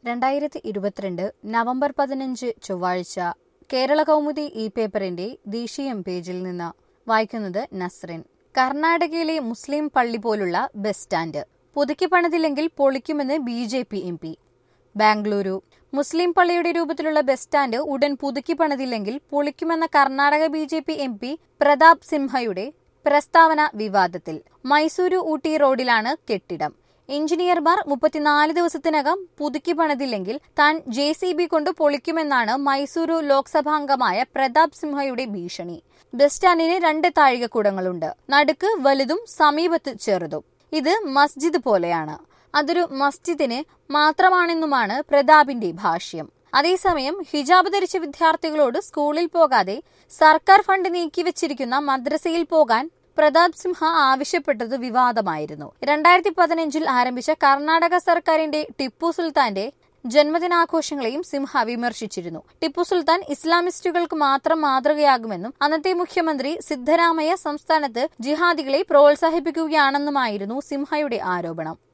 രണ്ടായിരത്തി ഇരുപത്തിരണ്ട് നവംബർ പതിനഞ്ച് ചൊവ്വാഴ്ച കേരള കൗമുദി ഈ പേപ്പറിന്റെ ദേശീയം പേജിൽ നിന്ന് വായിക്കുന്നത് നസ്രിൻ കർണാടകയിലെ മുസ്ലിം പള്ളി പോലുള്ള ബസ് സ്റ്റാൻഡ് പുതുക്കി പണിതില്ലെങ്കിൽ പൊളിക്കുമെന്ന് B J P M P Bengaluru മുസ്ലിം പള്ളിയുടെ രൂപത്തിലുള്ള ബസ് സ്റ്റാൻഡ് ഉടൻ പുതുക്കി പണിതില്ലെങ്കിൽ പൊളിക്കുമെന്ന Karnataka B J P M P Prathap സിംഹയുടെ പ്രസ്താവന വിവാദത്തിൽ മൈസൂരു ഊട്ടി റോഡിലാണ് കെട്ടിടം എഞ്ചിനീയർമാർ മുപ്പത്തിനാല് ദിവസത്തിനകം പുതുക്കി പണിതില്ലെങ്കിൽ താൻ ജെ സി ബി കൊണ്ട് പൊളിക്കുമെന്നാണ് മൈസൂരു ലോക്സഭാംഗമായ പ്രതാപ് സിംഹയുടെ ഭീഷണി ബസ് സ്റ്റാൻഡിന് രണ്ട് താഴികക്കുടങ്ങളുണ്ട് നടുക്ക് വലുതും സമീപത്ത് ചെറുതും ഇത് മസ്ജിദ് പോലെയാണ് അതൊരു മസ്ജിദിന് മാത്രമാണെന്നുമാണ് പ്രതാപിന്റെ ഭാഷ്യം അതേസമയം ഹിജാബ് ധരിച്ച വിദ്യാർത്ഥികളോട് സ്കൂളിൽ പോകാതെ സർക്കാർ ഫണ്ട് നീക്കിവച്ചിരിക്കുന്ന മദ്രസയിൽ പോകാൻ പ്രതാപ് സിംഹ ആവശ്യപ്പെട്ടത് വിവാദമായിരുന്നു രണ്ടായിരത്തി പതിനഞ്ചിൽ ആരംഭിച്ച കർണാടക സർക്കാരിന്റെ ടിപ്പു സുൽത്താന്റെ ജന്മദിനാഘോഷങ്ങളെയും സിംഹ വിമർശിച്ചിരുന്നു ടിപ്പു സുൽത്താൻ ഇസ്ലാമിസ്റ്റുകൾക്ക് മാത്രം മാതൃകയാകുമെന്നും അന്നത്തെ മുഖ്യമന്ത്രി സിദ്ധരാമയ്യ സംസ്ഥാനത്ത് ജിഹാദികളെ പ്രോത്സാഹിപ്പിക്കുകയാണെന്നുമായിരുന്നു സിംഹയുടെ ആരോപണം